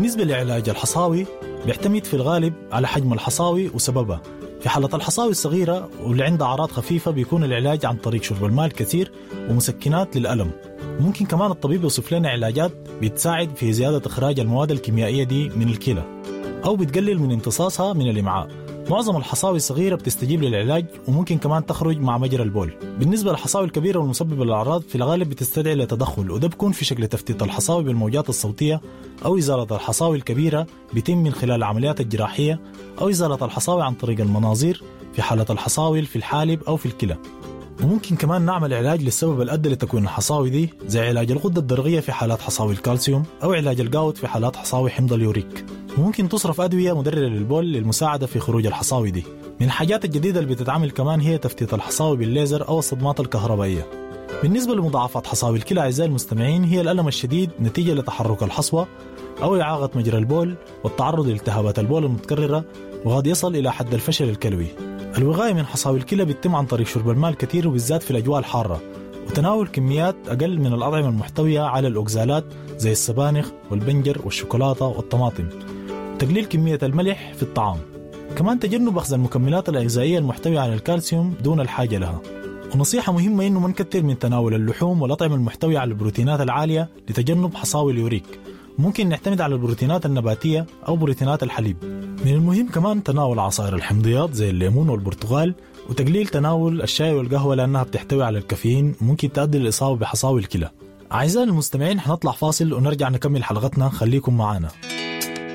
بالنسبة لعلاج الحصاوي بيعتمد في الغالب على حجم الحصاوي وسببها في حالة الحصاوي الصغيرة واللي عندها أعراض خفيفة بيكون العلاج عن طريق شرب الماء الكثير ومسكنات للألم ممكن كمان الطبيب يوصف لنا علاجات بتساعد في زيادة إخراج المواد الكيميائية دي من الكلى أو بتقلل من امتصاصها من الإمعاء معظم الحصاوي الصغيرة بتستجيب للعلاج وممكن كمان تخرج مع مجرى البول بالنسبة للحصاوي الكبيرة والمسببة للأعراض في الغالب بتستدعي لتدخل وده بيكون في شكل تفتيت الحصاوي بالموجات الصوتية أو إزالة الحصاوي الكبيرة بيتم من خلال العمليات الجراحية أو إزالة الحصاوي عن طريق المناظير في حالة الحصاوي في الحالب أو في الكلى وممكن كمان نعمل علاج للسبب الأدى لتكوين الحصاوي دي زي علاج الغدة الدرقية في حالات حصاوي الكالسيوم أو علاج الجاوت في حالات حصاوي حمض اليوريك وممكن تصرف أدوية مدررة للبول للمساعدة في خروج الحصاوي دي من الحاجات الجديدة اللي بتتعمل كمان هي تفتيت الحصاوي بالليزر أو الصدمات الكهربائية بالنسبة لمضاعفات حصاوي الكلى أعزائي المستمعين هي الألم الشديد نتيجة لتحرك الحصوة أو إعاقة مجرى البول والتعرض لالتهابات البول المتكررة وقد يصل إلى حد الفشل الكلوي الوقاية من حصاوي الكلى بتتم عن طريق شرب الماء الكثير وبالذات في الأجواء الحارة وتناول كميات أقل من الأطعمة المحتوية على الأوكزالات زي السبانخ والبنجر والشوكولاتة والطماطم تقليل كمية الملح في الطعام كمان تجنب أخذ المكملات الغذائية المحتوية على الكالسيوم دون الحاجة لها ونصيحة مهمة إنه ما نكثر من تناول اللحوم والأطعمة المحتوية على البروتينات العالية لتجنب حصاوي اليوريك ممكن نعتمد على البروتينات النباتية أو بروتينات الحليب من المهم كمان تناول عصائر الحمضيات زي الليمون والبرتقال وتقليل تناول الشاي والقهوة لأنها بتحتوي على الكافيين ممكن تؤدي للإصابة بحصاوي الكلى أعزائي المستمعين حنطلع فاصل ونرجع نكمل حلقتنا خليكم معنا